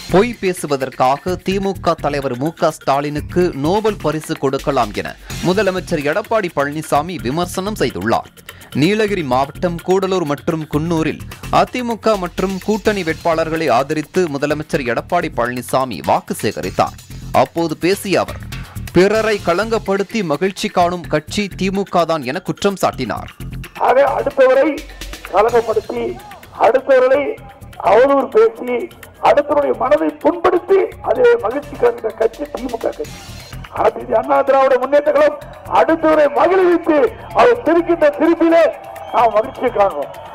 பொய் பேசுவதற்காக திமுக தலைவர் மு க ஸ்டாலினுக்கு நோபல் பரிசு கொடுக்கலாம் என முதலமைச்சர் எடப்பாடி பழனிசாமி விமர்சனம் செய்துள்ளார் நீலகிரி மாவட்டம் கூடலூர் மற்றும் குன்னூரில் அதிமுக மற்றும் கூட்டணி வேட்பாளர்களை ஆதரித்து முதலமைச்சர் எடப்பாடி பழனிசாமி வாக்கு சேகரித்தார் அப்போது பேசிய அவர் பிறரை களங்கப்படுத்தி மகிழ்ச்சி காணும் கட்சி திமுக தான் என குற்றம் சாட்டினார் ஆக அடுத்தவரை கலகப்படுத்தி அடுத்தவர்களை அவதூறு பேசி அடுத்தவருடைய மனதை புண்படுத்தி அதை மகிழ்ச்சி காண்கிற கட்சி திமுக கட்சி அனைத்து அண்ணா திராவிட முன்னேற்ற கழகம் அடுத்தவரை மகிழ்வித்து அவர் சிரிக்கின்ற சிரிப்பிலே நாம் மகிழ்ச்சியை காண்போம்